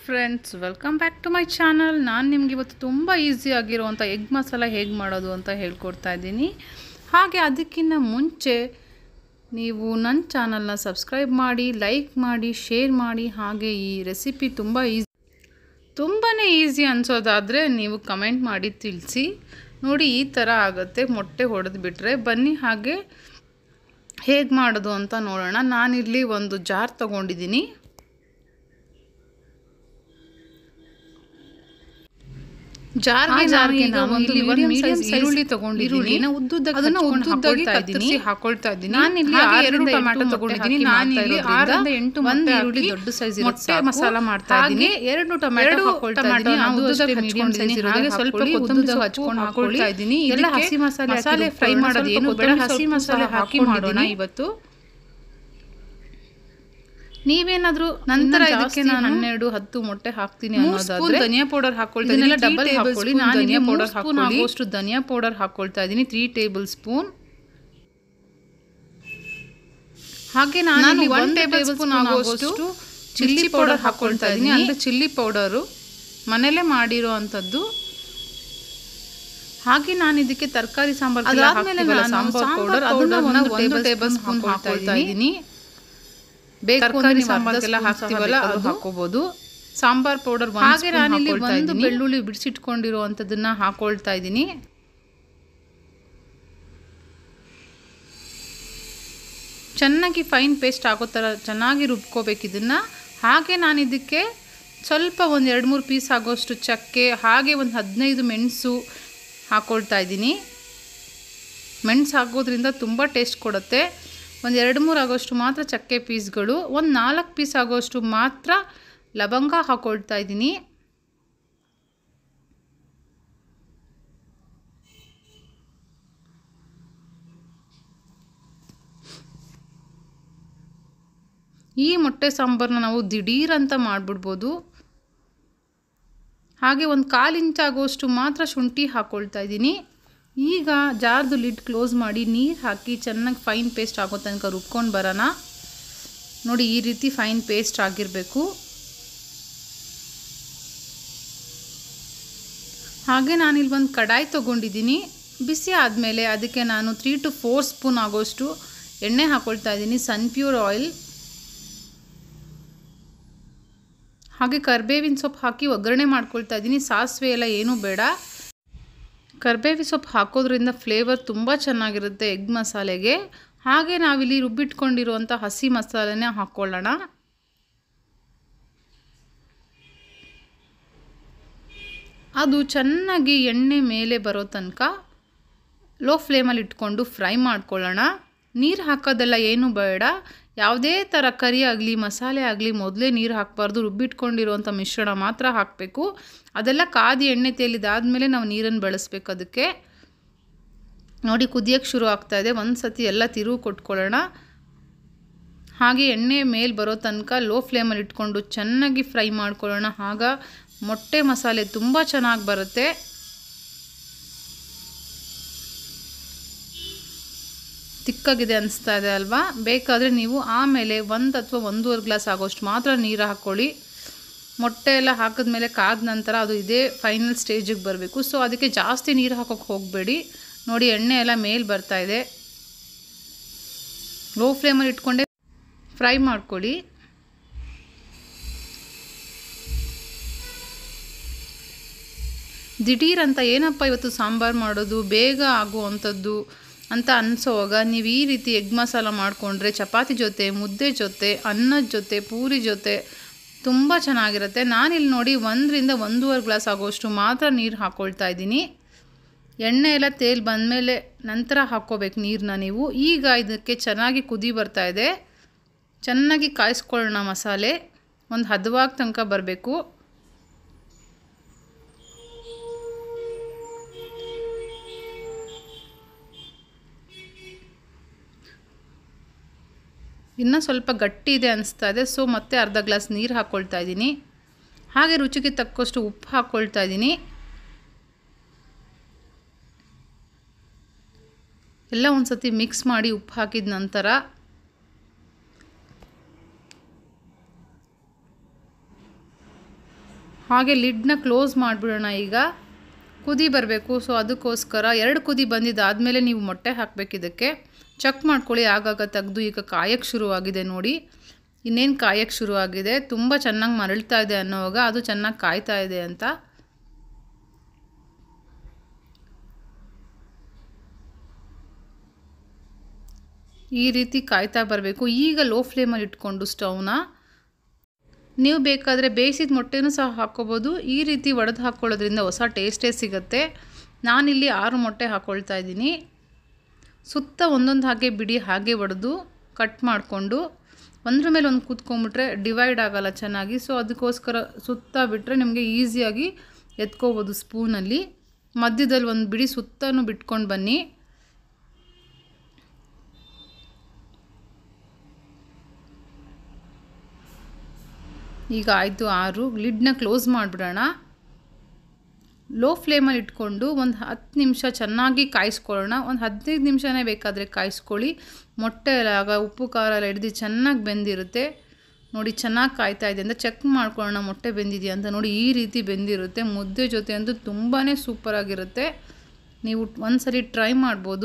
friends welcome back to my channel ನಾನು ನಿಮ್ಗೆ ಇವತ್ತು ತುಂಬ ಈಸಿ ಆಗಿರುವಂಥ ಎಗ್ ಮಸಾಲ ಹೇಗೆ ಮಾಡೋದು ಅಂತ ಹೇಳ್ಕೊಡ್ತಾ ಇದ್ದೀನಿ ಹಾಗೆ ಅದಕ್ಕಿಂತ ಮುಂಚೆ ನೀವು ನನ್ನ ಚಾನಲ್ನ ಸಬ್ಸ್ಕ್ರೈಬ್ ಮಾಡಿ ಲೈಕ್ ಮಾಡಿ ಶೇರ್ ಮಾಡಿ ಹಾಗೆ ಈ ರೆಸಿಪಿ ತುಂಬ ಈಸಿ ತುಂಬಾ ಈಸಿ ಅನ್ಸೋದಾದರೆ ನೀವು ಕಮೆಂಟ್ ಮಾಡಿ ತಿಳಿಸಿ ನೋಡಿ ಈ ಥರ ಆಗುತ್ತೆ ಮೊಟ್ಟೆ ಹೊಡೆದು ಬಿಟ್ಟರೆ ಬನ್ನಿ ಹಾಗೆ ಹೇಗೆ ಮಾಡೋದು ಅಂತ ನೋಡೋಣ ನಾನಿಲ್ಲಿ ಒಂದು ಜಾರ್ ತೊಗೊಂಡಿದ್ದೀನಿ ಜಾರ್ಗೆ ಜಾರ್ಗೆ ನಾನು ಇಲ್ಲಿ ಒಂದು ಮೀಡಿಯಂ ಸೈಜ್ ಈರುಳ್ಳಿ ತಗೊಂಡಿದ್ದೀನಿ ಉದ್ದುದ್ದಕ್ಕೆ ಅದನ್ನ ಉದ್ದುದ್ದಾಗಿ ಕತ್ತರಿಸಿ ಹಾಕೊಳ್ತಾ ಇದ್ದೀನಿ ನಾನು ಇಲ್ಲಿ ಎರಡು ಟೊಮ್ಯಾಟೊ ತಗೊಂಡಿದ್ದೀನಿ ನಾನು ಇಲ್ಲಿ ಆರರಿಂದ ಎಂಟು ಒಂದು ಈರುಳ್ಳಿ ದೊಡ್ಡ ಸೈಜ್ ಮೊಟ್ಟೆ ಮಸಾಲ ಮಾಡ್ತಾ ಇದ್ದೀನಿ ಎರಡು ಟೊಮ್ಯಾಟೊ ಹಾಕೊಳ್ತಾ ಇದ್ದೀನಿ ಅದು ಅಷ್ಟೇ ಮೀಡಿಯಂ ಸೈಜ್ ಹಾಗೆ ಸ್ವಲ್ಪ ಕೊತ್ತಂಬರಿ ಹಚ್ಕೊಂಡು ಹಾಕೊಳ್ತಾ ಇದ್ದೀನಿ ಎಲ್ಲ ಹಸಿ ಮಸಾಲೆ ಮಸಾಲೆ ಫ್ರೈ ಮಾಡೋದು ಏನು ಬೇಡ ಹಸಿ ಮಸಾಲೆ ಹಾಕಿ ಮಾಡೋಣ ಇವತ್ತು ನೀವೇನಾದ್ರೂ ನಂತರ ಇದಕ್ಕೆ ನಾನು ಹನ್ನೆರಡು ಹತ್ತು ಮೊಟ್ಟೆ ಹಾಕ್ತೀನಿ ಅನ್ನೋದಾದ್ರೆ ಧನಿಯಾ ಪೌಡರ್ ಹಾಕೊಳ್ತಾ ಇದೀನಿ ಡಬಲ್ ಹಾಕೊಳ್ಳಿ ನಾನು ಧನಿಯಾ ಪೌಡರ್ ಹಾಕೊಳ್ಳಿ ಆಗೋಷ್ಟು ಧನಿಯಾ ಪೌಡರ್ ಹಾಕೊಳ್ತಾ ಇದ್ದೀನಿ ತ್ರೀ ಟೇಬಲ್ ಸ್ಪೂನ್ ಹಾಗೆ ನಾನು ಒನ್ ಟೇಬಲ್ ಸ್ಪೂನ್ ಆಗೋಷ್ಟು ಚಿಲ್ಲಿ ಪೌಡರ್ ಹಾಕೊಳ್ತಾ ಇದ್ದೀನಿ ಅಂದರೆ ಚಿಲ್ಲಿ ಪೌಡರು ಮನೇಲೆ ಮಾಡಿರೋ ಅಂಥದ್ದು ಹಾಗೆ ನಾನು ಇದಕ್ಕೆ ತರಕಾರಿ ಸಾಂಬಾರ್ ಅದಾದ್ಮೇಲೆ ಸಾಂಬಾರ್ ಪೌಡರ್ ಅದನ್ನ ಒಂದು ಟೇಬಲ್ ಸ್ಪೂನ್ ಹಾಕೊಳ್ತಾ ಇದ್ದೀನಿ ತರಕಾರಿ ಸಾಂಬಾರ್ಗೆಲ್ಲ ಹಾಕ್ತೀವಲ್ಲ ಅದು ಹಾಕೋಬಹುದು ಸಾಂಬಾರ್ ಪೌಡರ್ ಹಾಗೆ ನಾನಿಲ್ಲಿ ಒಂದು ಬೆಳ್ಳುಳ್ಳಿ ಬಿಡಿಸಿಟ್ಕೊಂಡಿರುವಂಥದ್ದನ್ನ ಹಾಕೊಳ್ತಾ ಇದ್ದೀನಿ ಚೆನ್ನಾಗಿ ಫೈನ್ ಪೇಸ್ಟ್ ಆಗೋ ಥರ ಚೆನ್ನಾಗಿ ರುಬ್ಕೋಬೇಕು ಇದನ್ನು ಹಾಗೆ ನಾನು ಇದಕ್ಕೆ ಸ್ವಲ್ಪ ಒಂದು ಎರಡು ಮೂರು ಪೀಸ್ ಆಗೋಷ್ಟು ಚಕ್ಕೆ ಹಾಗೆ ಒಂದು ಹದಿನೈದು ಮೆಣಸು ಹಾಕ್ಕೊಳ್ತಾ ಇದ್ದೀನಿ ಮೆಣಸು ಹಾಕೋದ್ರಿಂದ ತುಂಬ ಟೇಸ್ಟ್ ಕೊಡುತ್ತೆ ಒಂದು ಎರಡು ಮೂರು ಆಗೋಷ್ಟು ಮಾತ್ರ ಚಕ್ಕೆ ಪೀಸ್ಗಳು ಒಂದು ನಾಲ್ಕು ಪೀಸ್ ಆಗೋಷ್ಟು ಮಾತ್ರ ಲವಂಗ ಹಾಕ್ಕೊಳ್ತಾ ಇದ್ದೀನಿ ಈ ಮೊಟ್ಟೆ ಸಾಂಬಾರನ್ನ ನಾವು ದಿಢೀರ್ ಅಂತ ಮಾಡಿಬಿಡ್ಬೋದು ಹಾಗೆ ಒಂದು ಕಾಲು ಇಂಚಾಗುವಷ್ಟು ಮಾತ್ರ ಶುಂಠಿ ಹಾಕ್ಕೊಳ್ತಾ ಇದ್ದೀನಿ ಈಗ ಜಾರ್ದು ಲಿಡ್ ಕ್ಲೋಸ್ ಮಾಡಿ ನೀರು ಹಾಕಿ ಚೆನ್ನಾಗಿ ಫೈನ್ ಪೇಸ್ಟ್ ಆಗೋ ತನಕ ರುಬ್ಕೊಂಡು ಬರೋಣ ನೋಡಿ ಈ ರೀತಿ ಫೈನ್ ಪೇಸ್ಟ್ ಆಗಿರಬೇಕು ಹಾಗೆ ನಾನಿಲ್ಲಿ ಒಂದು ಕಡಾಯಿ ತೊಗೊಂಡಿದ್ದೀನಿ ಬಿಸಿ ಆದಮೇಲೆ ಅದಕ್ಕೆ ನಾನು ತ್ರೀ ಟು ಫೋರ್ ಸ್ಪೂನ್ ಆಗೋಷ್ಟು ಎಣ್ಣೆ ಹಾಕ್ಕೊಳ್ತಾ ಇದ್ದೀನಿ ಸನ್ ಪ್ಯೂರ್ ಆಯಿಲ್ ಹಾಗೆ ಕರ್ಬೇವಿನ ಸೊಪ್ಪು ಹಾಕಿ ಒಗ್ಗರಣೆ ಮಾಡ್ಕೊಳ್ತಾ ಇದ್ದೀನಿ ಸಾಸಿವೆ ಎಲ್ಲ ಏನೂ ಬೇಡ ಕರ್ಬೇವಿ ಸೊಪ್ಪು ಹಾಕೋದ್ರಿಂದ ಫ್ಲೇವರ್ ತುಂಬ ಚೆನ್ನಾಗಿರುತ್ತೆ ಎಗ್ ಮಸಾಲೆಗೆ ಹಾಗೆ ನಾವಿಲ್ಲಿ ರುಬ್ಬಿಟ್ಕೊಂಡಿರುವಂಥ ಹಸಿ ಮಸಾಲೆನೇ ಹಾಕ್ಕೊಳ್ಳೋಣ ಅದು ಚೆನ್ನಾಗಿ ಎಣ್ಣೆ ಮೇಲೆ ಬರೋ ತನಕ ಲೋ ಫ್ಲೇಮಲ್ಲಿ ಇಟ್ಕೊಂಡು ಫ್ರೈ ಮಾಡ್ಕೊಳ್ಳೋಣ ನೀರು ಹಾಕೋದೆಲ್ಲ ಏನೂ ಬೇಡ ಯಾವುದೇ ಥರ ಕರಿ ಆಗಲಿ ಮಸಾಲೆ ಆಗಲಿ ಮೊದಲೇ ನೀರು ಹಾಕಬಾರ್ದು ರುಬ್ಬಿಟ್ಕೊಂಡಿರುವಂಥ ಮಿಶ್ರಣ ಮಾತ್ರ ಹಾಕಬೇಕು ಅದೆಲ್ಲ ಕಾದಿ ಎಣ್ಣೆ ತೇಲಿದಾದಮೇಲೆ ನಾವು ನೀರನ್ನು ಬಳಸಬೇಕು ಅದಕ್ಕೆ ನೋಡಿ ಕುದಿಯೋಕ್ಕೆ ಶುರು ಆಗ್ತಾಯಿದೆ ಒಂದು ಸತಿ ಎಲ್ಲ ತಿರುವು ಕೊಟ್ಕೊಳ್ಳೋಣ ಹಾಗೆ ಎಣ್ಣೆ ಮೇಲೆ ಬರೋ ತನಕ ಲೋ ಫ್ಲೇಮಲ್ಲಿ ಇಟ್ಕೊಂಡು ಚೆನ್ನಾಗಿ ಫ್ರೈ ಮಾಡ್ಕೊಳ್ಳೋಣ ಆಗ ಮೊಟ್ಟೆ ಮಸಾಲೆ ತುಂಬ ಚೆನ್ನಾಗಿ ಬರುತ್ತೆ ತಿಕ್ಕಾಗಿದೆ ಅನಿಸ್ತಾ ಇದೆ ಅಲ್ವಾ ಬೇಕಾದರೆ ನೀವು ಆಮೇಲೆ ಒಂದು ಅಥವಾ ಒಂದೂವರೆ ಗ್ಲಾಸ್ ಆಗೋಷ್ಟು ಮಾತ್ರ ನೀರು ಹಾಕ್ಕೊಳ್ಳಿ ಮೊಟ್ಟೆ ಎಲ್ಲ ಹಾಕಿದ್ಮೇಲೆ ಕಾದ ನಂತರ ಅದು ಇದೇ ಫೈನಲ್ ಸ್ಟೇಜಿಗೆ ಬರಬೇಕು ಸೊ ಅದಕ್ಕೆ ಜಾಸ್ತಿ ನೀರು ಹಾಕೋಕ್ಕೆ ಹೋಗಬೇಡಿ ನೋಡಿ ಎಣ್ಣೆ ಎಲ್ಲ ಮೇಲೆ ಬರ್ತಾ ಇದೆ ಲೋ ಫ್ಲೇಮಲ್ಲಿ ಇಟ್ಕೊಂಡೆ ಫ್ರೈ ಮಾಡ್ಕೊಳ್ಳಿ ದಿಢೀರ್ ಅಂತ ಏನಪ್ಪ ಇವತ್ತು ಸಾಂಬಾರು ಮಾಡೋದು ಬೇಗ ಆಗುವಂಥದ್ದು ಅಂತ ಅನಿಸೋವಾಗ ನೀವು ಈ ರೀತಿ ಎಗ್ ಮಸಾಲ ಮಾಡಿಕೊಂಡ್ರೆ ಚಪಾತಿ ಜೊತೆ ಮುದ್ದೆ ಜೊತೆ ಅನ್ನದ ಜೊತೆ ಪೂರಿ ಜೊತೆ ತುಂಬ ಚೆನ್ನಾಗಿರುತ್ತೆ ನಾನಿಲ್ಲಿ ನೋಡಿ ಒಂದರಿಂದ ಒಂದೂವರೆ ಗ್ಲಾಸ್ ಆಗೋಷ್ಟು ಮಾತ್ರ ನೀರು ಹಾಕ್ಕೊಳ್ತಾ ಇದ್ದೀನಿ ಎಣ್ಣೆ ಎಲ್ಲ ತೇಲ್ ಬಂದಮೇಲೆ ನಂತರ ಹಾಕ್ಕೋಬೇಕು ನೀರನ್ನ ನೀವು ಈಗ ಇದಕ್ಕೆ ಚೆನ್ನಾಗಿ ಕುದಿ ಬರ್ತಾ ಇದೆ ಚೆನ್ನಾಗಿ ಕಾಯಿಸ್ಕೊಳ್ಳೋಣ ಮಸಾಲೆ ಒಂದು ಹದವಾಗಿ ತನಕ ಬರಬೇಕು ಇನ್ನೂ ಸ್ವಲ್ಪ ಗಟ್ಟಿ ಇದೆ ಅನಿಸ್ತಾ ಇದೆ ಸೊ ಮತ್ತೆ ಅರ್ಧ ಗ್ಲಾಸ್ ನೀರು ಹಾಕ್ಕೊಳ್ತಾ ಇದ್ದೀನಿ ಹಾಗೆ ರುಚಿಗೆ ತಕ್ಕಷ್ಟು ಉಪ್ಪು ಹಾಕ್ಕೊಳ್ತಾ ಇದ್ದೀನಿ ಎಲ್ಲ ಒಂದು ಸತಿ ಮಿಕ್ಸ್ ಮಾಡಿ ಉಪ್ಪು ಹಾಕಿದ ನಂತರ ಹಾಗೆ ಲಿಡ್ನ ಕ್ಲೋಸ್ ಮಾಡಿಬಿಡೋಣ ಈಗ ಕುದಿ ಬರಬೇಕು ಸೊ ಅದಕ್ಕೋಸ್ಕರ ಎರಡು ಕುದಿ ಬಂದಿದ್ದಾದಮೇಲೆ ನೀವು ಮೊಟ್ಟೆ ಹಾಕಬೇಕು ಇದಕ್ಕೆ ಚೆಕ್ ಮಾಡ್ಕೊಳ್ಳಿ ಆಗಾಗ ತೆಗೆದು ಈಗ ಕಾಯಕ್ಕೆ ಶುರುವಾಗಿದೆ ನೋಡಿ ಇನ್ನೇನು ಕಾಯಕ್ಕೆ ಶುರುವಾಗಿದೆ ತುಂಬ ಚೆನ್ನಾಗಿ ಮರಳ್ತಾ ಇದೆ ಅನ್ನೋವಾಗ ಅದು ಚೆನ್ನಾಗಿ ಕಾಯ್ತಾ ಇದೆ ಅಂತ ಈ ರೀತಿ ಕಾಯ್ತಾ ಬರಬೇಕು ಈಗ ಲೋ ಫ್ಲೇಮಲ್ಲಿ ಇಟ್ಕೊಂಡು ಸ್ಟವ್ನ ನೀವು ಬೇಕಾದರೆ ಬೇಯಿಸಿದ ಮೊಟ್ಟೆನೂ ಸಹ ಹಾಕ್ಕೋಬೋದು ಈ ರೀತಿ ಒಡೆದು ಹಾಕ್ಕೊಳ್ಳೋದ್ರಿಂದ ಹೊಸ ಟೇಸ್ಟೇ ಸಿಗುತ್ತೆ ನಾನಿಲ್ಲಿ ಆರು ಮೊಟ್ಟೆ ಹಾಕ್ಕೊಳ್ತಾ ಇದ್ದೀನಿ ಸುತ್ತ ಒಂದೊಂದು ಹಾಗೆ ಬಿಡಿ ಹಾಗೆ ಒಡೆದು ಕಟ್ ಮಾಡಿಕೊಂಡು ಒಂದ್ರ ಮೇಲೆ ಒಂದು ಕೂತ್ಕೊಂಡ್ಬಿಟ್ರೆ ಡಿವೈಡ್ ಆಗಲ್ಲ ಚೆನ್ನಾಗಿ ಸೊ ಅದಕ್ಕೋಸ್ಕರ ಸುತ್ತ ಬಿಟ್ಟರೆ ನಿಮಗೆ ಈಸಿಯಾಗಿ ಎತ್ಕೋಬೋದು ಸ್ಪೂನಲ್ಲಿ ಮಧ್ಯದಲ್ಲಿ ಒಂದು ಬಿಡಿ ಸುತ್ತನೂ ಬಿಟ್ಕೊಂಡು ಬನ್ನಿ ಈಗ ಆಯಿತು ಆರು ಲಿಡ್ನ ಕ್ಲೋಸ್ ಮಾಡಿಬಿಡೋಣ ಲೋ ಫ್ಲೇಮಲ್ಲಿ ಇಟ್ಕೊಂಡು ಒಂದು ಹತ್ತು ನಿಮಿಷ ಚೆನ್ನಾಗಿ ಕಾಯಿಸ್ಕೊಳ್ಳೋಣ ಒಂದು ಹದಿನೈದು ನಿಮಿಷನೇ ಬೇಕಾದರೆ ಕಾಯಿಸ್ಕೊಳ್ಳಿ ಮೊಟ್ಟೆ ಎಲ್ಲ ಆಗ ಉಪ್ಪು ಖಾರ ಎಲ್ಲ ಹಿಡ್ದು ಚೆನ್ನಾಗಿ ಬೆಂದಿರುತ್ತೆ ನೋಡಿ ಚೆನ್ನಾಗಿ ಕಾಯ್ತಾ ಇದೆ ಅಂತ ಚೆಕ್ ಮಾಡ್ಕೊಳ್ಳೋಣ ಮೊಟ್ಟೆ ಬೆಂದಿದೆಯಾ ಅಂತ ನೋಡಿ ಈ ರೀತಿ ಬೆಂದಿರುತ್ತೆ ಮುದ್ದೆ ಜೊತೆ ಅಂತೂ ತುಂಬಾ ಸೂಪರಾಗಿರುತ್ತೆ ನೀವು ಒಂದ್ಸರಿ ಟ್ರೈ ಮಾಡ್ಬೋದು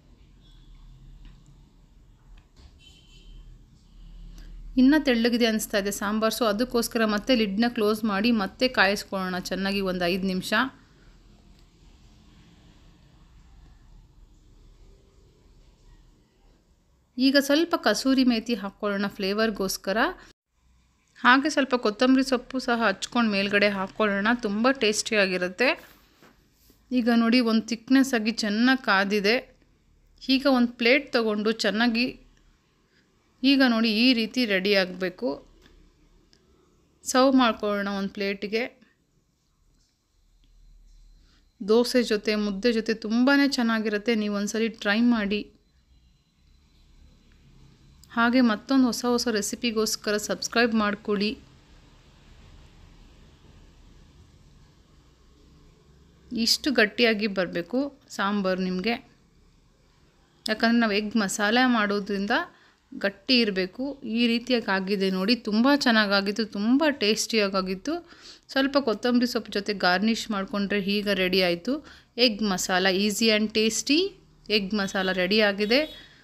ಇನ್ನೂ ತೆಳ್ಳಗಿದೆ ಅನಿಸ್ತಾ ಇದೆ ಸಾಂಬಾರು ಸೊ ಅದಕ್ಕೋಸ್ಕರ ಮತ್ತೆ ಲಿಡ್ನ ಕ್ಲೋಸ್ ಮಾಡಿ ಮತ್ತೆ ಕಾಯಿಸ್ಕೊಳ್ಳೋಣ ಚೆನ್ನಾಗಿ ಒಂದು ಐದು ನಿಮಿಷ ಈಗ ಸ್ವಲ್ಪ ಕಸೂರಿ ಮೇಥಿ ಹಾಕ್ಕೊಳ್ಳೋಣ ಫ್ಲೇವರ್ಗೋಸ್ಕರ ಹಾಗೆ ಸ್ವಲ್ಪ ಕೊತ್ತಂಬರಿ ಸೊಪ್ಪು ಸಹ ಹಚ್ಕೊಂಡು ಮೇಲ್ಗಡೆ ಹಾಕ್ಕೊಳ್ಳೋಣ ತುಂಬ ಟೇಸ್ಟಿಯಾಗಿರುತ್ತೆ ಈಗ ನೋಡಿ ಒಂದು ತಿಕ್ನೆಸ್ ಆಗಿ ಚೆನ್ನಾಗಿ ಕಾದಿದೆ ಈಗ ಒಂದು ಪ್ಲೇಟ್ ತೊಗೊಂಡು ಚೆನ್ನಾಗಿ ಈಗ ನೋಡಿ ಈ ರೀತಿ ರೆಡಿ ಆಗಬೇಕು ಸರ್ವ್ ಮಾಡ್ಕೊಳ್ಳೋಣ ಒಂದು ಪ್ಲೇಟಿಗೆ ದೋಸೆ ಜೊತೆ ಮುದ್ದೆ ಜೊತೆ ತುಂಬಾ ಚೆನ್ನಾಗಿರುತ್ತೆ ನೀವು ಒಂದ್ಸಲಿ ಟ್ರೈ ಮಾಡಿ ಹಾಗೆ ಮತ್ತೊಂದು ಹೊಸ ಹೊಸ ರೆಸಿಪಿಗೋಸ್ಕರ ಸಬ್ಸ್ಕ್ರೈಬ್ ಮಾಡ್ಕೊಳ್ಳಿ ಇಷ್ಟು ಗಟ್ಟಿಯಾಗಿ ಬರಬೇಕು ಸಾಂಬಾರು ನಿಮಗೆ ಯಾಕಂದರೆ ನಾವು ಎಗ್ ಮಸಾಲೆ ಮಾಡೋದ್ರಿಂದ ಗಟ್ಟಿ ಇರಬೇಕು ಈ ರೀತಿಯಾಗಿ ಆಗಿದೆ ನೋಡಿ ತುಂಬ ಚೆನ್ನಾಗಾಗಿತ್ತು ತುಂಬ ಟೇಸ್ಟಿಯಾಗಿತ್ತು ಸ್ವಲ್ಪ ಕೊತ್ತಂಬರಿ ಸೊಪ್ಪು ಜೊತೆ ಗಾರ್ನಿಷ್ ಮಾಡಿಕೊಂಡ್ರೆ ಈಗ ರೆಡಿ ಆಯಿತು egg masala easy and tasty egg masala ready ಆಗಿದೆ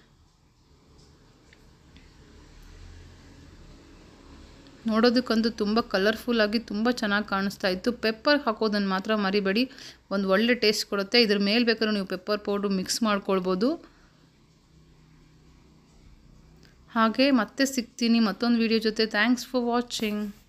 ನೋಡೋದಕ್ಕಂತೂ ತುಂಬ ಕಲರ್ಫುಲ್ಲಾಗಿ ತುಂಬ ಚೆನ್ನಾಗಿ ಕಾಣಿಸ್ತಾ ಇತ್ತು ಪೆಪ್ಪರ್ ಹಾಕೋದನ್ನು ಮಾತ್ರ ಮರಿಬೇಡಿ ಒಂದು ಒಳ್ಳೆ ಟೇಸ್ಟ್ ಕೊಡುತ್ತೆ ಇದ್ರ ಮೇಲೆ ಬೇಕಾದ್ರೂ ನೀವು ಪೆಪ್ಪರ್ ಪೌಡ್ರು ಮಿಕ್ಸ್ ಮಾಡ್ಕೊಳ್ಬೋದು ಹಾಗೆ ಮತ್ತೆ ಸಿಗ್ತೀನಿ ಮತ್ತೊಂದು ವಿಡಿಯೋ ಜೊತೆ ಥ್ಯಾಂಕ್ಸ್ ಫಾರ್ ವಾಚಿಂಗ್